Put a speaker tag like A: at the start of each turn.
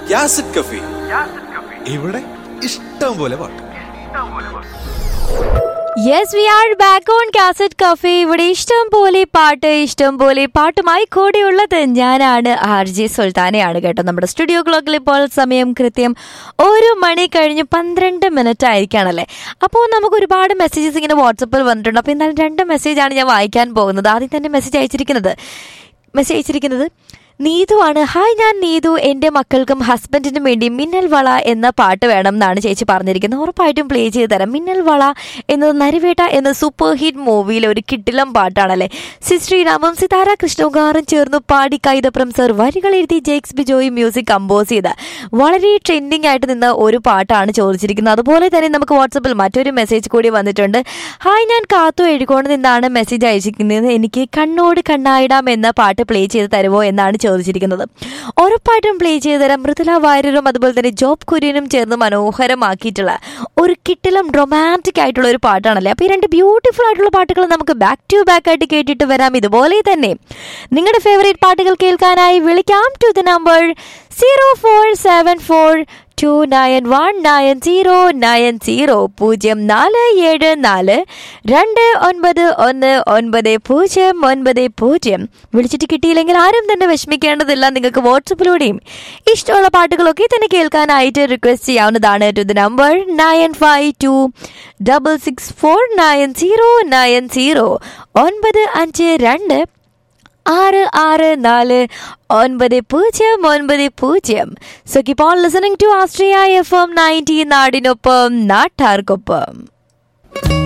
A: യാസിഡ് കഫി
B: ഇവിടെ ഇഷ്ടം പോലെ പാട്ട്
C: yes we are back on cassette cafe ഇവിടെ ഇഷ്ടം പോലെ പാട്ട് ഇഷ്ടം പോലെ പാട്ടുമായി കൂടെയുള്ളത് ഞാനാണ് ആർ ജെ സുൽത്താനയാണ് കേട്ടോ നമ്മുടെ സ്റ്റുഡിയോ ക്ലോക്കിൽ ഇപ്പോൾ സമയം കൃത്യം ഒരു മണി കഴിഞ്ഞ് പന്ത്രണ്ട് മിനിറ്റ് ആയിരിക്കുകയാണല്ലേ അപ്പോൾ നമുക്ക് ഒരുപാട് മെസ്സേജസ് ഇങ്ങനെ വാട്സപ്പിൽ വന്നിട്ടുണ്ട് അപ്പോൾ എന്നാലും രണ്ട് മെസ്സേജാണ് ഞാൻ വായിക്കാൻ പോകുന്നത് ആദ്യം തന്നെ മെസ്സേജ് അയച്ചിരിക്കുന്നത് മെസ്സേജ് അയച്ചിരിക്കുന്നത് നീതുവാണ് ഹായ് ഞാൻ നീതു എൻ്റെ മക്കൾക്കും ഹസ്ബൻഡിനും വേണ്ടി മിന്നൽ വള എന്ന പാട്ട് വേണം എന്നാണ് ചേച്ചി പറഞ്ഞിരിക്കുന്നത് ഉറപ്പായിട്ടും പ്ലേ ചെയ്ത് തരാം മിന്നൽ വള എന്നത് നരിവേട്ട എന്ന സൂപ്പർ ഹിറ്റ് മൂവിയിലെ ഒരു കിട്ടിലം പാട്ടാണല്ലേ സി ശ്രീരാമും സിതാര കൃഷ്ണകുമാറും ചേർന്ന് പാടി കൈതപ്രം സർ വരികൾ എഴുതി ജെയ്ക്സ് ബിജോയി മ്യൂസിക് കമ്പോസ് ചെയ്ത വളരെ ട്രെൻഡിങ് ആയിട്ട് നിന്ന ഒരു പാട്ടാണ് ചോദിച്ചിരിക്കുന്നത് അതുപോലെ തന്നെ നമുക്ക് വാട്സപ്പിൽ മറ്റൊരു മെസ്സേജ് കൂടി വന്നിട്ടുണ്ട് ഹായ് ഞാൻ കാത്തു എഴുകോണ്ട് നിന്നാണ് മെസ്സേജ് അയച്ചിരിക്കുന്നത് എനിക്ക് കണ്ണോട് കണ്ണായിടാം എന്ന പാട്ട് പ്ലേ ചെയ്ത് തരുമോ എന്നാണ് ചോദിച്ചിരിക്കുന്നത് ഉറപ്പായിട്ടും പ്ലേ ചെയ്ത് തരാം മൃദുല വാര്യരും അതുപോലെ തന്നെ ജോബ് കുര്യനും ചേർന്ന് മനോഹരമാക്കിയിട്ടുള്ള ഒരു കിട്ടിലും റൊമാൻറ്റിക് ആയിട്ടുള്ള ഒരു പാട്ടാണല്ലേ അപ്പോൾ ഈ രണ്ട് ബ്യൂട്ടിഫുൾ ആയിട്ടുള്ള പാട്ടുകൾ നമുക്ക് ബാക്ക് ടു ബാക്ക് ആയിട്ട് കേട്ടിട്ട് വരാം ഇതുപോലെ തന്നെ നിങ്ങളുടെ ഫേവറേറ്റ് പാട്ടുകൾ കേൾക്കാനായി വിളിക്കാം to the number zero four seven four two nine one nine zero nine zero പൂജ്യം നാല് ഏഴ് നാല് രണ്ട് ഒൻപത് ഒന്ന് ഒൻപത് പൂജ്യം ഒൻപത് പൂജ്യം വിളിച്ചിട്ട് കിട്ടിയില്ലെങ്കിൽ ആരും തന്നെ വിഷമിക്കേണ്ടതില്ല നിങ്ങൾക്ക് വാട്സപ്പിലൂടെയും ഇഷ്ടമുള്ള പാട്ടുകളൊക്കെ തന്നെ കേൾക്കാനായിട്ട് റിക്വസ്റ്റ് ചെയ്യാവുന്നതാണ് to the number nine five two double six four nine zero nine zero ഒൻപത് അഞ്ച് രണ്ട് ആറ് ആറ് നാല് ഒൻപത് പൂജ്യം ഒൻപത് പൂജ്യം so keep on listening to Astria F M ninety നാടിനൊപ്പം നാട്ടാർക്കൊപ്പം